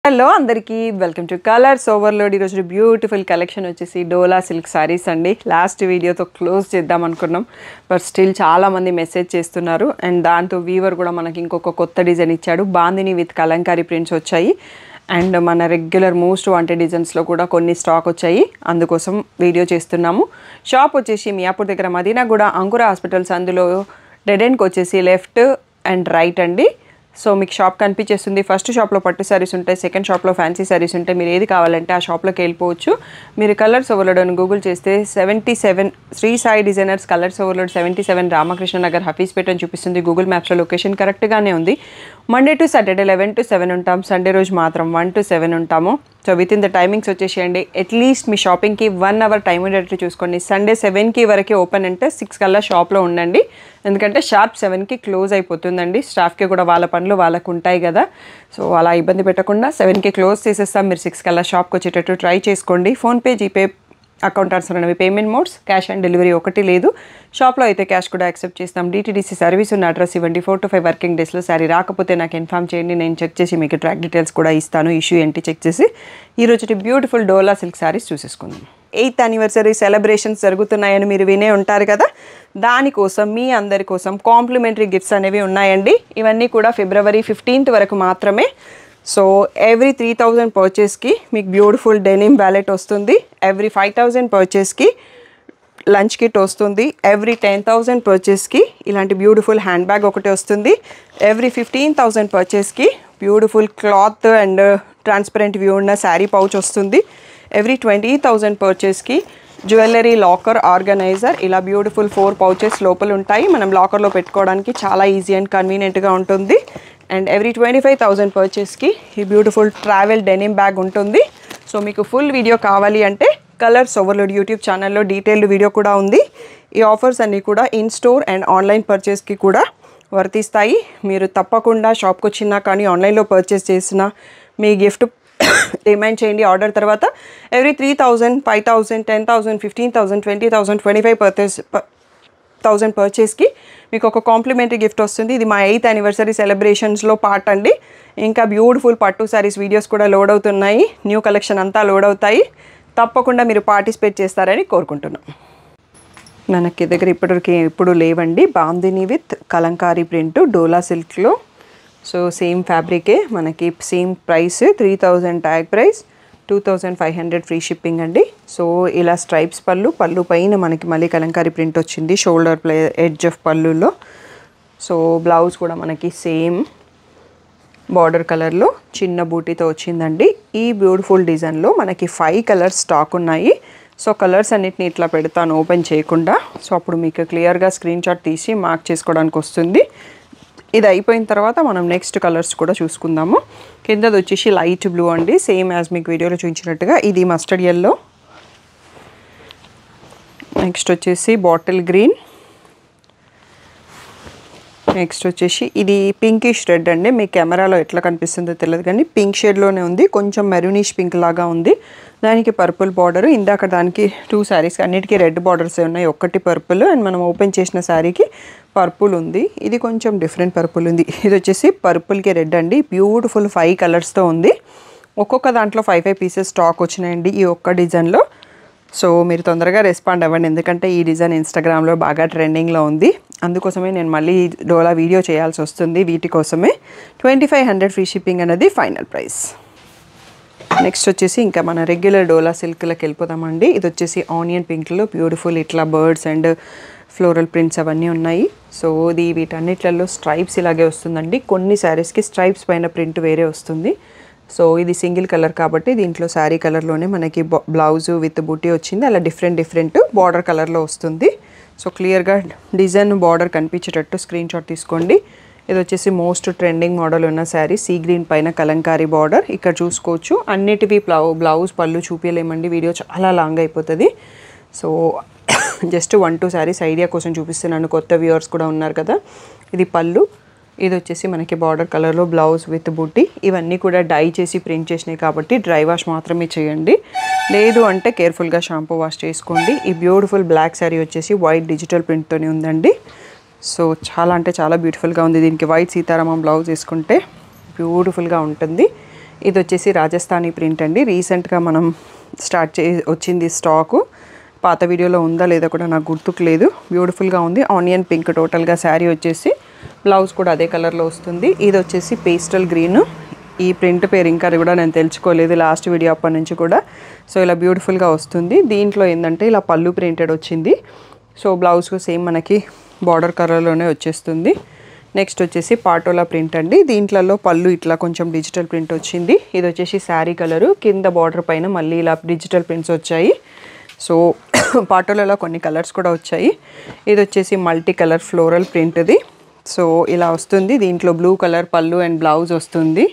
hello అందరికీ welcome to Colours Overload ఈరోజు beautiful collection వచ్చేసి డోలా సిల్క్ సారీస్ అండి లాస్ట్ వీడియోతో క్లోజ్ చేద్దాం అనుకున్నాం బట్ స్టిల్ చాలామంది మెసేజ్ చేస్తున్నారు అండ్ దాంతో వీవర్ కూడా మనకి ఇంకొక కొత్త డిజైన్ ఇచ్చాడు బాందిని విత్ కలంకారీ ప్రింట్స్ వచ్చాయి అండ్ మన రెగ్యులర్ మోస్ట్ వాంటెడ్ డిజైన్స్లో కూడా కొన్ని స్టాక్ వచ్చాయి అందుకోసం వీడియో చేస్తున్నాము షాప్ వచ్చేసి మియాపూర్ దగ్గర మదీనా కూడా అంకుర హాస్పిటల్స్ అందులో డెడ్ ఎండ్కి వచ్చేసి లెఫ్ట్ అండ్ రైట్ అండి సో మీకు షాప్ కనిపించేస్తుంది ఫస్ట్ షాప్లో పట్టు శారీస్ ఉంటాయి సెకండ్ షాప్లో ఫ్యాన్సీ శారీస్ ఉంటాయి మీరు ఏది కావాలంటే ఆ షాప్లోకి వెళ్ళిపోవచ్చు మీరు కలర్స్ ఓవర్లోడ్ అని గూగుల్ చేస్తే seventy seven Shri Sai designers Colours Overload seventy seven Ramakrishna Nagar Hafeezpet అని చూపిస్తుంది గూగుల్ మ్యాప్స్లో లొకేషన్ కరెక్ట్గానే ఉంది Monday to Saturday eleven to seven ఉంటాం సండే రోజు మాత్రం వన్ టు సెవెన్ ఉంటాము so with in the timings వచ్చేసేయండి అట్లీస్ట్ మీ షాపింగ్కి వన్ అవర్ టైం ఉండేటట్టు చూసుకోండి సండే సెవెన్కి వరకే ఓపెన్ అంటే సిక్స్ కల్లా షాప్లో ఉండండి ఎందుకంటే షార్ప్ సెవెన్కి క్లోజ్ అయిపోతుందండి స్టాఫ్కి కూడా వాళ్ళ పనులు వాళ్ళకు ఉంటాయి కదా సో అలా ఇబ్బంది పెట్టకుండా సెవెన్కి క్లోజ్ చేసేస్తాం మీరు సిక్స్ కల్లా షాప్కి వచ్చేటట్టు ట్రై చేసుకోండి ఫోన్పే జీపే అకౌంట్ ట్రాన్స్ఫర్ అనేవి payment modes cash and delivery ఒకటి లేదు షాప్లో అయితే క్యాష్ కూడా యాక్సెప్ట్ చేస్తాం డిటీడీసీ సర్వీస్ ఉన్న అడ్రస్ ఇవ్వండి ఫోర్ టు ఫైవ్ వర్కింగ్ డేస్లో సారీ రాకపోతే నాకు ఇన్ఫామ్ చేయండి నేను చెక్ చేసి మీకు ట్రాక్ డీటెయిల్స్ కూడా ఇస్తాను ఇష్యూ ఏంటి చెక్ చేసి ఈ రోజు బ్యూటిఫుల్ డోలా సిల్క్ సారీస్ చూసేసుకుందాం ఎయిత్ యానివర్సరీ సెలబ్రేషన్స్ జరుగుతున్నాయని మీరు వినే ఉంటారు కదా దానికోసం మీ అందరి కోసం కాంప్లిమెంటరీ గిఫ్ట్స్ అనేవి ఉన్నాయండి ఇవన్నీ కూడా ఫిబ్రవరి ఫిఫ్టీన్త్ వరకు మాత్రమే సో ఎవ్రీ త్రీ థౌజండ్ పర్చేస్కి మీకు బ్యూటిఫుల్ డెనిమ్ వ్యాలెట్ వస్తుంది ఎవ్రీ ఫైవ్ థౌజండ్ పర్చేస్కి లంచ్ కిట్ వస్తుంది ఎవ్రీ టెన్ థౌజండ్ పర్చేస్కి ఇలాంటి బ్యూటిఫుల్ హ్యాండ్ బ్యాగ్ ఒకటి వస్తుంది ఎవ్రీ ఫిఫ్టీన్ థౌజండ్ పర్చేస్కి beautiful cloth and transparent view ఉన్న శారీ పౌచ్ వస్తుంది ఎవ్రీ ట్వంటీ థౌజండ్ పర్చేస్కి జ్యువెలరీ లాకర్ ఆర్గనైజర్ ఇలా బ్యూటిఫుల్ ఫోర్ పౌచెస్ లోపల ఉంటాయి మనం లాకర్లో పెట్టుకోవడానికి చాలా ఈజీ అండ్ కన్వీనియంట్గా ఉంటుంది and every twenty five thousand పర్చేస్కి ఈ బ్యూటిఫుల్ ట్రావెల్ డెనిమ్ బ్యాగ్ ఉంటుంది సో మీకు ఫుల్ వీడియో కావాలి అంటే కలర్స్ ఓవర్లోడ్ యూట్యూబ్ ఛానల్లో డీటెయిల్డ్ వీడియో కూడా ఉంది ఈ ఆఫర్స్ అన్నీ కూడా ఇన్ స్టోర్ అండ్ ఆన్లైన్ పర్చేస్కి కూడా వర్తిస్తాయి మీరు తప్పకుండా షాప్కి వచ్చినా కానీ ఆన్లైన్లో పర్చేస్ చేసిన మీ గిఫ్ట్ రిమైండ్ చేయండి ఆర్డర్ తర్వాత every three thousand five thousand ten thousand fifteen thousand twenty thousand twenty five purchase thousand పర్చేస్కి మీకు ఒక కాంప్లిమెంటరీ గిఫ్ట్ వస్తుంది ఇది మా ఎయిత్ యానివర్సరీ సెలబ్రేషన్స్లో పార్ట్ అండి ఇంకా బ్యూటిఫుల్ పట్టు శారీస్ వీడియోస్ కూడా లోడ్ అవుతున్నాయి న్యూ కలెక్షన్ అంతా లోడ్ అవుతాయి తప్పకుండా మీరు పార్టిసిపేట్ చేస్తారని కోరుకుంటున్నాం మనకి దగ్గర ఇప్పటివరకు ఇప్పుడు లేవండి బాందిని విత్ కలంకారీ ప్రింట్ డోలా సిల్క్లో సో సేమ్ ఫ్యాబ్రికే మనకి same price three thousand tag price two thousand five hundred free shipping అండి సో ఇలా స్ట్రైప్స్ పళ్ళు పళ్ళు పైన మనకి మళ్ళీ కలంకారీ ప్రింట్ వచ్చింది షోల్డర్ ప్లే ఎడ్జ్ ఆఫ్ పళ్ళులో సో బ్లౌజ్ కూడా మనకి సేమ్ బార్డర్ కలర్లో చిన్న బూటీతో వచ్చిందండి ఈ బ్యూటిఫుల్ డిజైన్లో మనకి ఫైవ్ కలర్స్ స్టాక్ ఉన్నాయి సో కలర్స్ అన్నిటిని ఇట్లా పెడతాను ఓపెన్ చేయకుండా సో అప్పుడు మీకు క్లియర్గా స్క్రీన్ షాట్ తీసి మార్క్ చేసుకోవడానికి వస్తుంది ఇది అయిపోయిన తర్వాత మనం నెక్స్ట్ కలర్స్ కూడా చూసుకుందాము కిందది వచ్చేసి లైట్ బ్లూ అండి సేమ్ యాజ్ మీకు వీడియోలో చూపించినట్టుగా ఇది మస్టర్డ్ ఎల్లో నెక్స్ట్ వచ్చేసి బాటిల్ గ్రీన్ నెక్స్ట్ వచ్చేసి ఇది పింకిష్ రెడ్ అండి మీ కెమెరాలో ఎట్లా కనిపిస్తుందో తెలియదు కానీ పింక్ షేడ్లోనే ఉంది కొంచెం మెరూనిష్ పింక్ లాగా ఉంది దానికి పర్పుల్ బార్డర్ ఇందాక దానికి టూ శారీస్ అన్నిటికీ రెడ్ బార్డర్స్ ఉన్నాయి ఒకటి పర్పుల్ అండ్ మనం ఓపెన్ చేసిన శారీకి పర్పుల్ ఉంది ఇది కొంచెం డిఫరెంట్ పర్పుల్ ఉంది ఇది వచ్చేసి పర్పుల్కి రెడ్ అండి బ్యూటిఫుల్ ఫైవ్ కలర్స్తో ఉంది ఒక్కొక్క దాంట్లో ఫైవ్ ఫైవ్ పీసెస్ స్టాక్ వచ్చినాయండి ఈ ఒక్క డిజైన్లో సో మీరు తొందరగా రెస్పాండ్ అవ్వండి ఎందుకంటే ఈ డిజైన్ ఇన్స్టాగ్రామ్లో బాగా ట్రెండింగ్లో ఉంది అందుకోసమే నేను మళ్ళీ డోలా వీడియో చేయాల్సి వస్తుంది వీటి కోసమే twenty five hundred free shipping అనేది ఫైనల్ ప్రైస్ నెక్స్ట్ వచ్చేసి ఇంకా మన రెగ్యులర్ డోలా సిల్క్లోకి వెళ్ళిపోదామండి ఇది వచ్చేసి ఆనియన్ పింక్లో బ్యూటిఫుల్ ఇట్లా బర్డ్స్ అండ్ ఫ్లోరల్ ప్రింట్స్ అవన్నీ ఉన్నాయి సో ఇది వీటన్నిట్లలో స్ట్రైప్స్ ఇలాగే వస్తుందండి కొన్ని శారీస్కి స్ట్రైప్స్ పైన ప్రింట్ వేరే వస్తుంది సో ఇది సింగిల్ కలర్ కాబట్టి దీంట్లో శారీ కలర్లోనే మనకి బ్లౌజ్ విత్ బుట్టి వచ్చింది అలా డిఫరెంట్ డిఫరెంట్ బార్డర్ కలర్లో వస్తుంది సో క్లియర్గా డిజైన్ బార్డర్ కనిపించేటట్టు స్క్రీన్ షాట్ తీసుకోండి ఇది వచ్చేసి మోస్ట్ ట్రెండింగ్ మోడల్ ఉన్న శారీ సీ గ్రీన్ పైన కలంకారీ బార్డర్ ఇక్కడ చూసుకోవచ్చు అన్నిటివి బ్లౌ బ్లౌజ్ పళ్ళు చూపించలేమండి వీడియో చాలా లాంగ్ అయిపోతుంది so just one two saris idea కోసం చూపిస్తున్నాను కొత్త వ్యూవర్స్ కూడా ఉన్నారు కదా ఇది పళ్ళు ఇది వచ్చేసి మనకి బార్డర్ కలర్లో బ్లౌజ్ విత్ బుట్టి ఇవన్నీ కూడా డై చేసి ప్రింట్ చేసినాయి కాబట్టి డ్రై వాష్ మాత్రమే చేయండి లేదు అంటే కేర్ఫుల్గా షాంపూ వాష్ చేసుకోండి ఈ బ్యూటిఫుల్ బ్లాక్ శారీ వచ్చేసి వైట్ డిజిటల్ ప్రింట్తోనే ఉందండి సో చాలా అంటే చాలా బ్యూటిఫుల్గా ఉంది దీనికి వైట్ సీతారామం బ్లౌజ్ వేసుకుంటే బ్యూటిఫుల్గా ఉంటుంది ఇది వచ్చేసి రాజస్థానీ ప్రింట్ అండి రీసెంట్గా మనం స్టార్ట్ చే వచ్చింది స్టాకు పాత వీడియోలో ఉందా లేదా కూడా నాకు గుర్తుకు లేదు బ్యూటిఫుల్గా ఉంది ఆనియన్ పింక్ టోటల్గా శారీ వచ్చేసి బ్లౌజ్ కూడా అదే కలర్లో వస్తుంది ఇది వచ్చేసి పేస్టల్ గ్రీన్ ఈ ప్రింట్ పేరు ఇంకా కూడా నేను తెలుసుకోలేదు లాస్ట్ వీడియో అప్పటి నుంచి కూడా సో ఇలా బ్యూటిఫుల్గా వస్తుంది దీంట్లో ఏంటంటే ఇలా పళ్ళు ప్రింటెడ్ వచ్చింది సో బ్లౌజ్కు సేమ్ మనకి బార్డర్ కలర్లోనే వచ్చేస్తుంది నెక్స్ట్ వచ్చేసి పాటోలా ప్రింట్ అండి దీంట్లలో పళ్ళు ఇట్లా కొంచెం డిజిటల్ ప్రింట్ వచ్చింది ఇది వచ్చేసి శారీ కలరు కింద బార్డర్ పైన మళ్ళీ ఇలా డిజిటల్ ప్రింట్స్ వచ్చాయి సో పాటోలలో కొన్ని కలర్స్ కూడా వచ్చాయి ఇది వచ్చేసి మల్టీ కలర్ ఫ్లోరల్ ప్రింట్ది సో ఇలా వస్తుంది దీంట్లో బ్లూ కలర్ పళ్ళు అండ్ బ్లౌజ్ వస్తుంది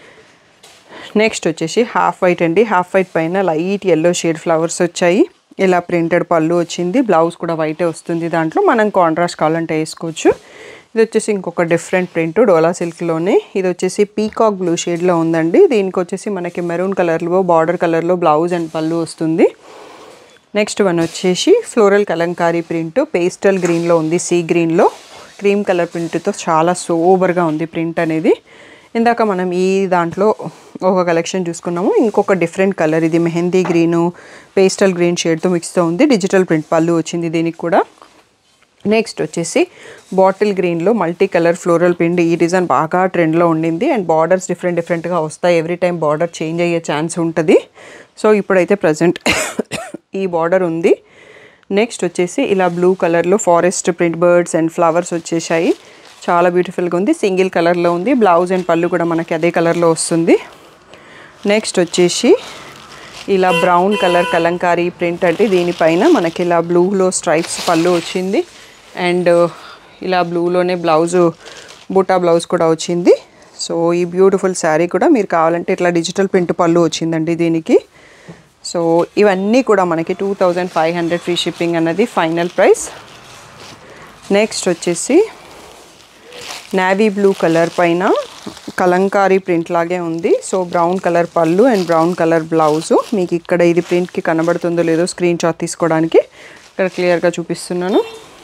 నెక్స్ట్ వచ్చేసి హాఫ్ వైట్ అండి హాఫ్ వైట్ పైన లైట్ ఎల్లో షేడ్ ఫ్లవర్స్ వచ్చాయి ఇలా ప్రింటెడ్ పళ్ళు వచ్చింది బ్లౌజ్ కూడా వైటే వస్తుంది దాంట్లో మనం కాంట్రాస్ట్ కావాలంటే వేసుకోవచ్చు ఇది వచ్చేసి ఇంకొక డిఫరెంట్ ప్రింట్ డోలా సిల్క్లోనే ఇది వచ్చేసి పీకాక్ బ్లూ షేడ్లో ఉందండి దీనికి వచ్చేసి మనకి మెరూన్ కలర్లో బార్డర్ కలర్లో బ్లౌజ్ అండ్ పళ్ళు వస్తుంది నెక్స్ట్ వన్ వచ్చేసి ఫ్లోరల్ కలంకారీ ప్రింట్ పేస్టల్ గ్రీన్లో ఉంది సీ గ్రీన్లో క్రీమ్ కలర్ ప్రింట్తో చాలా సోబర్గా ఉంది ప్రింట్ అనేది ఇందాక మనం ఈ దాంట్లో ఒక కలెక్షన్ చూసుకున్నాము ఇంకొక డిఫరెంట్ కలర్ ఇది మెహందీ గ్రీను పేస్టల్ గ్రీన్ షేడ్తో మిక్స్తో ఉంది డిజిటల్ ప్రింట్ పళ్ళు వచ్చింది దీనికి కూడా నెక్స్ట్ వచ్చేసి బాటిల్ గ్రీన్లో మల్టీ కలర్ ఫ్లోరల్ ప్రింట్ ఈ డిజైన్ బాగా ట్రెండ్లో ఉండింది అండ్ బార్డర్స్ డిఫరెంట్ డిఫరెంట్గా వస్తాయి ఎవ్రీ టైం బార్డర్ చేంజ్ అయ్యే ఛాన్స్ ఉంటుంది సో ఇప్పుడైతే ప్రజెంట్ ఈ బార్డర్ ఉంది నెక్స్ట్ వచ్చేసి ఇలా బ్లూ కలర్లో forest print birds and flowers వచ్చేసాయి చాలా బ్యూటిఫుల్గా ఉంది సింగిల్ కలర్లో ఉంది బ్లౌజ్ అండ్ పళ్ళు కూడా మనకి అదే కలర్లో వస్తుంది నెక్స్ట్ వచ్చేసి ఇలా బ్రౌన్ కలర్ కలంకారీ ప్రింట్ అంటే దీనిపైన మనకి ఇలా బ్లూలో స్ట్రైప్స్ పళ్ళు వచ్చింది అండ్ ఇలా బ్లూలోనే బ్లౌజు బూటా బ్లౌజ్ కూడా వచ్చింది సో ఈ బ్యూటిఫుల్ శారీ కూడా మీరు కావాలంటే ఇట్లా డిజిటల్ ప్రింట్ పళ్ళు వచ్చిందండి దీనికి సో ఇవన్నీ కూడా మనకి two thousand five hundred free shipping అన్నది ఫైనల్ ప్రైస్ నెక్స్ట్ వచ్చేసి నావీ బ్లూ కలర్ పైన కలంకారీ ప్రింట్ లాగే ఉంది సో బ్రౌన్ కలర్ పళ్ళు అండ్ బ్రౌన్ కలర్ బ్లౌజు మీకు ఇక్కడ ఇది ప్రింట్కి కనబడుతుందో లేదో స్క్రీన్ షాట్ తీసుకోవడానికి ఇక్కడ క్లియర్గా చూపిస్తున్నాను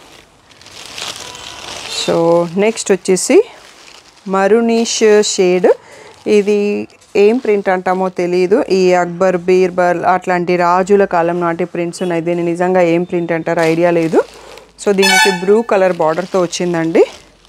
సో నెక్స్ట్ వచ్చేసి మరునీష్ షేడ్ ఇది ఏం ప్రింట్ అంటామో తెలియదు ఈ అక్బర్ బీర్బల్ అట్లాంటి రాజుల కాలం నాటి ప్రింట్స్ ఉన్నాయి దీన్ని నిజంగా ఏం ప్రింట్ అంటారో ఐడియా లేదు సో దీనికి బ్లూ కలర్ బార్డర్తో వచ్చిందండి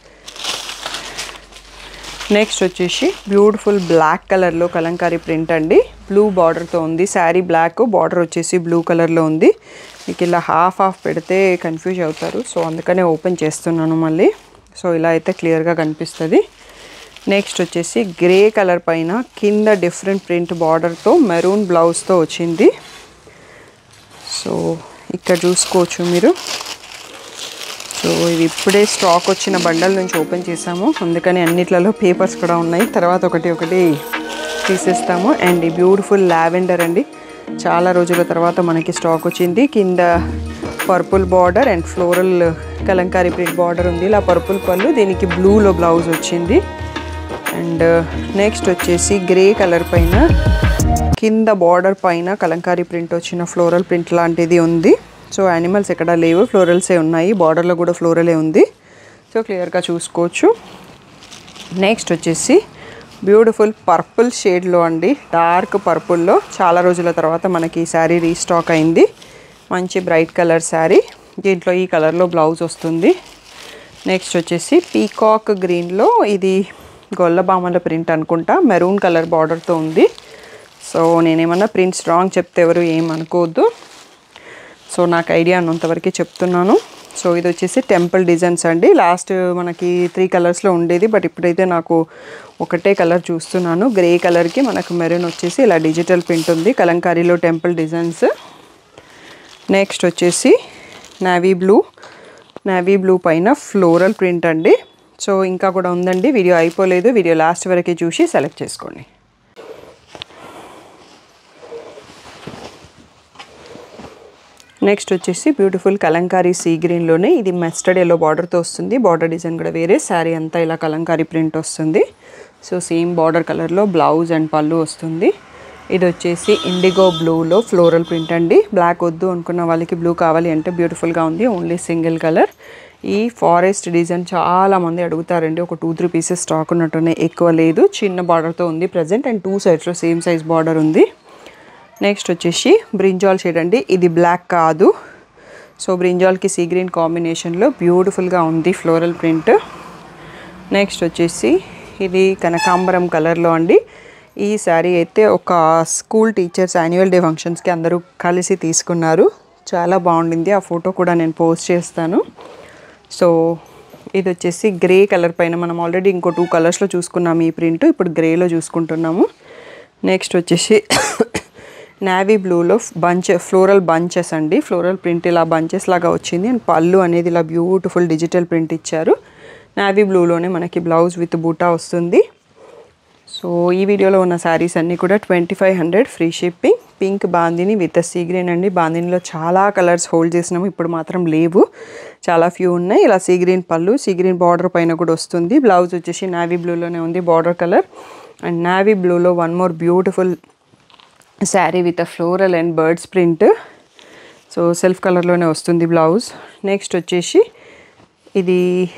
నెక్స్ట్ వచ్చేసి బ్యూటిఫుల్ బ్లాక్ కలర్లో కలంకారీ ప్రింట్ అండి బ్లూ బార్డర్తో ఉంది శారీ బ్లాక్ బార్డర్ వచ్చేసి బ్లూ కలర్లో ఉంది మీకు ఇలా హాఫ్ హాఫ్ పెడితే కన్ఫ్యూజ్ అవుతారు సో అందుకనే ఓపెన్ చేస్తున్నాను మళ్ళీ సో ఇలా అయితే క్లియర్గా కనిపిస్తుంది నెక్స్ట్ వచ్చేసి గ్రే కలర్ పైన కింద డిఫరెంట్ ప్రింట్ బార్డర్తో మెరూన్ బ్లౌజ్తో వచ్చింది సో ఇక్కడ చూసుకోవచ్చు మీరు సో ఇది ఇప్పుడే స్టాక్ వచ్చిన బండల నుంచి ఓపెన్ చేసాము అందుకని అన్నిట్లలో పేపర్స్ కూడా ఉన్నాయి తర్వాత ఒకటి ఒకటి తీసేస్తాము అండ్ ఈ బ్యూటిఫుల్ లావెండర్ అండి చాలా రోజుల తర్వాత మనకి స్టాక్ వచ్చింది కింద purple border and floral kalamkari print border ఉంది ఇలా పర్పుల్ పళ్ళు దీనికి బ్లూలో బ్లౌజ్ వచ్చింది అండ్ నెక్స్ట్ వచ్చేసి గ్రే కలర్ పైన కింద బార్డర్ పైన కలంకారీ ప్రింట్ వచ్చిన ఫ్లోరల్ ప్రింట్ లాంటిది ఉంది సో యానిమల్స్ ఎక్కడ లేవు ఫ్లోరల్సే ఉన్నాయి బార్డర్లో కూడా ఫ్లోరలే ఉంది సో క్లియర్గా చూసుకోవచ్చు నెక్స్ట్ వచ్చేసి బ్యూటిఫుల్ పర్పుల్ షేడ్లో అండి డార్క్ పర్పుల్లో చాలా రోజుల తర్వాత మనకి ఈ శారీ రీస్టాక్ అయింది మంచి బ్రైట్ కలర్ శారీ దీంట్లో ఈ కలర్లో బ్లౌజ్ వస్తుంది నెక్స్ట్ వచ్చేసి పీకాక్ గ్రీన్లో ఇది గొల్లబామల ప్రింట్ అనుకుంటా మెరూన్ కలర్ బార్డర్తో ఉంది సో నేనేమన్నా ప్రింట్ స్ట్రాంగ్ చెప్తే ఎవరు ఏమనుకోవద్దు సో నాకు ఐడియా ఉన్నంతవరకు చెప్తున్నాను సో ఇది వచ్చేసి టెంపుల్ డిజైన్స్ అండి లాస్ట్ మనకి త్రీ కలర్స్లో ఉండేది బట్ ఇప్పుడైతే నాకు ఒకటే కలర్ చూస్తున్నాను గ్రే కలర్కి మనకు మెరూన్ వచ్చేసి ఇలా డిజిటల్ ప్రింట్ ఉంది కలంకారీలో టెంపుల్ డిజైన్స్ నెక్స్ట్ వచ్చేసి నావీ బ్లూ నావీ బ్లూ పైన ఫ్లోరల్ ప్రింట్ అండి సో ఇంకా కూడా ఉందండి వీడియో అయిపోలేదు వీడియో లాస్ట్ వరకు చూసి సెలెక్ట్ చేసుకోండి నెక్స్ట్ వచ్చేసి బ్యూటిఫుల్ కలంకారీ సీ గ్రీన్లోనే ఇది మస్టర్డ్ ఎల్లో బార్డర్తో వస్తుంది బార్డర్ డిజైన్ కూడా వేరే శారీ అంతా ఇలా కలంకారీ ప్రింట్ వస్తుంది సో సేమ్ బార్డర్ కలర్లో బ్లౌజ్ అండ్ పళ్ళు వస్తుంది ఇది వచ్చేసి ఇండిగో బ్లూలో ఫ్లోరల్ ప్రింట్ అండి బ్లాక్ వద్దు అనుకున్న వాళ్ళకి బ్లూ కావాలి అంటే బ్యూటిఫుల్గా ఉంది ఓన్లీ సింగిల్ కలర్ ఈ ఫారెస్ట్ డిజైన్ చాలా మంది అడుగుతారండి ఒక టూ త్రీ పీసెస్ స్టాక్ ఉన్నట్టునే ఎక్కువ లేదు చిన్న బార్డర్తో ఉంది ప్రజెంట్ అండ్ టూ సైడ్స్లో సేమ్ సైజ్ బార్డర్ ఉంది నెక్స్ట్ వచ్చేసి బ్రింజాల్ షేడ్ అండి ఇది బ్లాక్ కాదు సో బ్రింజాల్కి సీ గ్రీన్ కాంబినేషన్లో బ్యూటిఫుల్గా ఉంది ఫ్లోరల్ ప్రింట్ నెక్స్ట్ వచ్చేసి ఇది కనకాంబరం కలర్లో అండి ఈ శారీ అయితే ఒక స్కూల్ టీచర్స్ యాన్యువల్ డే ఫంక్షన్స్కి అందరూ కలిసి తీసుకున్నారు చాలా బాగుండింది ఆ ఫోటో కూడా నేను పోస్ట్ చేస్తాను సో ఇది వచ్చేసి గ్రే కలర్ పైన మనం ఆల్రెడీ ఇంకో టూ కలర్స్లో చూసుకున్నాము ఈ ప్రింట్ ఇప్పుడు గ్రేలో చూసుకుంటున్నాము నెక్స్ట్ వచ్చేసి నావీ బ్లూలో బంచ్ ఫ్లోరల్ బంచెస్ అండి ఫ్లోరల్ ప్రింట్ ఇలా బంచెస్ లాగా వచ్చింది అండ్ పళ్ళు అనేది ఇలా బ్యూటిఫుల్ డిజిటల్ ప్రింట్ ఇచ్చారు నావీ బ్లూలోనే మనకి బ్లౌజ్ విత్ బూటా వస్తుంది సో ఈ వీడియోలో ఉన్న శారీస్ అన్నీ కూడా twenty five hundred free shipping pink bandhani with sea green అండి బాందినిలో చాలా కలర్స్ హోల్డ్ చేసినాము ఇప్పుడు మాత్రం లేవు చాలా ఫ్యూ ఉన్నాయి ఇలా సీ గ్రీన్ పళ్ళు సీ గ్రీన్ బార్డర్ పైన కూడా వస్తుంది బ్లౌజ్ వచ్చేసి నావీ బ్లూలోనే ఉంది బార్డర్ కలర్ అండ్ నావీ బ్లూలో one more beautiful sari with floral and birds print so self కలర్లోనే వస్తుంది బ్లౌజ్ నెక్స్ట్ వచ్చేసి ఇది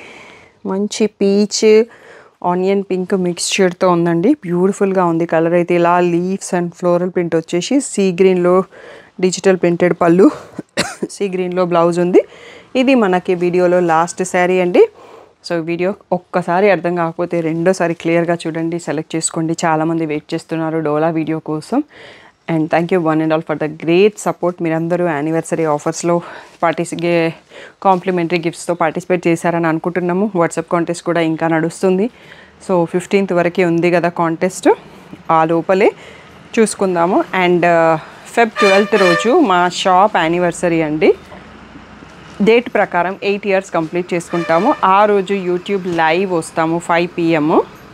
మంచి పీచ్ ఆనియన్ పింక్ మిక్స్చర్తో ఉందండి బ్యూటిఫుల్గా ఉంది కలర్ అయితే ఇలా లీవ్స్ అండ్ ఫ్లోరల్ ప్రింట్ వచ్చేసి సీ గ్రీన్లో డిజిటల్ ప్రింటెడ్ పళ్ళు సీ గ్రీన్లో బ్లౌజ్ ఉంది ఇది మనకి వీడియోలో లాస్ట్ శారీ అండి సో వీడియో ఒక్కసారి అర్థం కాకపోతే రెండోసారి క్లియర్గా చూడండి సెలెక్ట్ చేసుకోండి చాలామంది వెయిట్ చేస్తున్నారు డోలా వీడియో కోసం and thank you one and all for the great support మీరందరూ యానివర్సరీ ఆఫర్స్లో పార్టిసిపే కాంప్లిమెంటరీ గిఫ్ట్స్తో పార్టిసిపేట్ చేశారని అనుకుంటున్నాము వాట్సాప్ కాంటెస్ట్ కూడా ఇంకా నడుస్తుంది సో ఫిఫ్టీన్త్ వరకే ఉంది కదా కాంటెస్ట్ ఆ లోపలే చూసుకుందాము అండ్ ఫెబ్ ట్వెల్త్ రోజు మా షాప్ యానివర్సరీ అండి డేట్ ప్రకారం ఎయిట్ ఇయర్స్ కంప్లీట్ చేసుకుంటాము ఆ రోజు యూట్యూబ్ లైవ్ వస్తాము ఫైవ్ పిఎం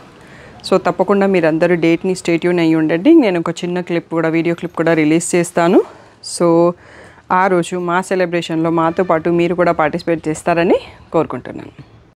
సో తప్పకుండా మీరందరూ డేట్ని స్టేట్యూన్ అయ్యి ఉండండి నేను ఒక చిన్న క్లిప్ కూడా వీడియో క్లిప్ కూడా రిలీజ్ చేస్తాను సో ఆ రోజు మా సెలబ్రేషన్లో మాతో పాటు మీరు కూడా పార్టిసిపేట్ చేస్తారని కోరుకుంటున్నాను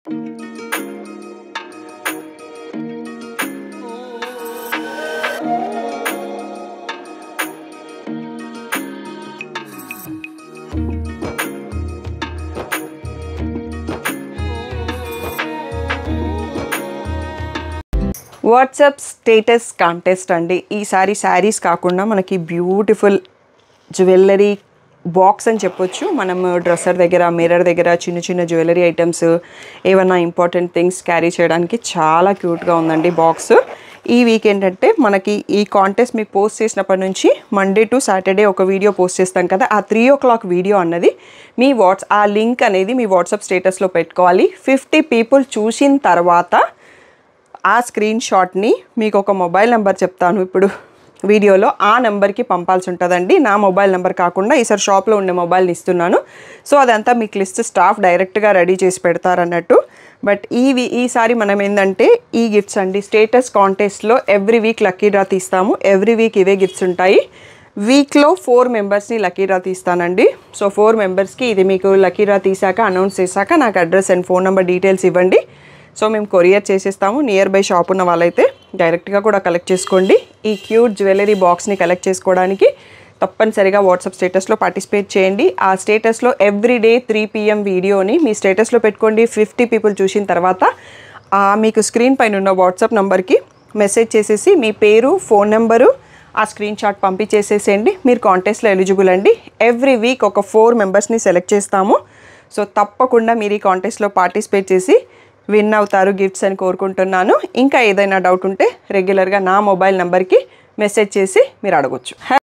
వాట్సాప్ స్టేటస్ కాంటెస్ట్ అండి ఈసారి శారీస్ కాకుండా మనకి బ్యూటిఫుల్ జ్యువెలరీ బాక్స్ అని చెప్పొచ్చు మనం డ్రెస్సర్ దగ్గర మిర్రర్ దగ్గర చిన్న చిన్న జ్యువెలరీ ఐటమ్స్ ఏమన్నా ఇంపార్టెంట్ థింగ్స్ క్యారీ చేయడానికి చాలా క్యూట్గా ఉందండి బాక్స్ ఈ వీక్ ఏంటంటే మనకి ఈ కాంటెస్ట్ మీకు పోస్ట్ చేసినప్పటి నుంచి మండే టు సాటర్డే ఒక వీడియో పోస్ట్ చేస్తాం కదా ఆ త్రీ ఓ క్లాక్ వీడియో అన్నది మీ వాట్స్ ఆ లింక్ అనేది మీ వాట్సాప్ స్టేటస్లో పెట్టుకోవాలి ఫిఫ్టీ పీపుల్ చూసిన తర్వాత ఆ స్క్రీన్ షాట్ని మీకు ఒక మొబైల్ నెంబర్ చెప్తాను ఇప్పుడు వీడియోలో ఆ నెంబర్కి పంపాల్సి ఉంటుందండి నా మొబైల్ నెంబర్ కాకుండా ఈసారి షాప్లో ఉండే మొబైల్ని ఇస్తున్నాను సో అదంతా మీకు లిస్ట్ స్టాఫ్ డైరెక్ట్గా రెడీ చేసి పెడతారన్నట్టు బట్ ఈ వి- ఈసారి మనం ఏంటంటే ఈ గిఫ్ట్స్ అండి స్టేటస్ కాంటెస్ట్లో ఎవ్రీ వీక్ లక్కీ డ్రా తీస్తాము ఎవ్రీ వీక్ ఇవే గిఫ్ట్స్ ఉంటాయి వీక్లో ఫోర్ మెంబర్స్ని లక్కీ డ్రా తీస్తానండి సో ఫోర్ మెంబర్స్కి ఇది మీకు లక్కీ డ్రా తీసాక అనౌన్స్ చేశాక నాకు address and phone number details ఇవ్వండి సో మేము కొరియర్ చేసేస్తాము నియర్ బై షాప్ ఉన్న వాళ్ళైతే డైరెక్ట్గా కూడా కలెక్ట్ చేసుకోండి ఈ క్యూట్ జ్యువెలరీ బాక్స్ని కలెక్ట్ చేసుకోవడానికి తప్పనిసరిగా వాట్సాప్ స్టేటస్లో పార్టిసిపేట్ చేయండి ఆ స్టేటస్లో ఎవ్రీ డే త్రీ పిఎం వీడియోని మీ స్టేటస్లో పెట్టుకోండి ఫిఫ్టీ పీపుల్ చూసిన తర్వాత ఆ మీకు స్క్రీన్ పైన ఉన్న వాట్సాప్ నంబర్కి మెసేజ్ చేసేసి మీ పేరు ఫోన్ నెంబరు ఆ స్క్రీన్ షాట్ పంపించేసేసేయండి మీరు కాంటెస్ట్లో ఎలిజిబుల్ అండి ఎవ్రీ వీక్ ఒక ఫోర్ మెంబర్స్ని సెలెక్ట్ చేస్తాము సో తప్పకుండా మీరు ఈ కాంటెస్ట్లో పార్టిసిపేట్ చేసి విన్ అవుతారు గిఫ్ట్స్ అని కోరుకుంటున్నాను ఇంకా ఏదైనా డౌట్ ఉంటే రెగ్యులర్గా నా మొబైల్ నెంబర్కి మెసేజ్ చేసి మీరు అడగొచ్చు